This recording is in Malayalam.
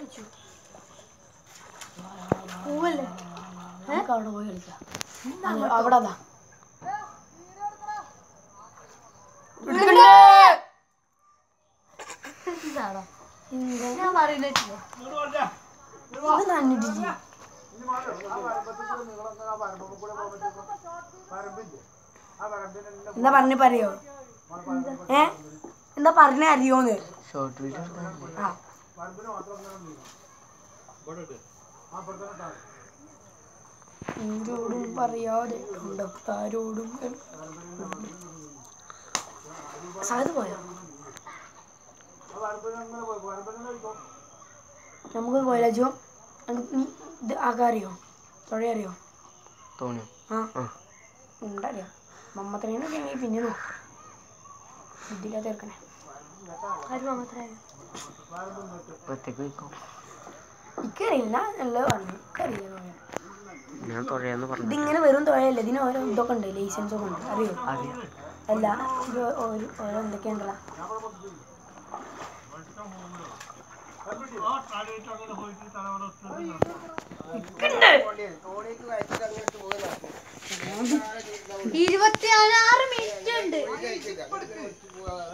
പൂവല്ലേ നമുക്ക് അവിടെ പോയി കളിക്കാം അല്ല, അവിടെ അതാ ഇതാണോ ഞാൻ പറയുന്നില്ല ഇത് നന്നിട്ടില്ല എന്താ പറഞ്ഞ പറയോ ഏ എന്താ പറഞ്ഞ അറിയോന്ന് ഷോർട്ട് വീഡിയോ ആ ആരോടും പറയാതെ കണ്ടത്താരോടും സാധു പോയോ നമുക്ക് പോയാലോ ജോ നമുക്ക് നീ ഇത് ആകാൻ അറിയോ തുഴ അറിയോ തോന്നിയോ ആ ആ ഉണ്ടറിയാം മമ്മത്രേനൊക്കെ ആണെങ്കിൽ പിന്നെ നോക്കാം ബുദ്ധിയില്ലാതെ തീർക്കണേ ആരും മാത്രമേ ഒറ്റക്ക് പോയിക്കോ ഇക്കറിയില്ല നല്ല പറഞ്ഞു ഇക്കറിയില്ല തുഴ ഞാൻ തുഴയാന്ന് പറഞ്ഞു ഇതിങ്ങനെ വെറും തുഴയല്ല ഇതിന് ഓരോ ഇതൊക്കെ ഉണ്ട് ലൈസൻസ് ഒക്കെ ഉണ്ട് അറിയോ അറിയാം അല്ല ഇത് ഓരോ ഓരോ എന്തൊക്കെയുണ്ടല്ലോ ഇരുപത്തിയാറ്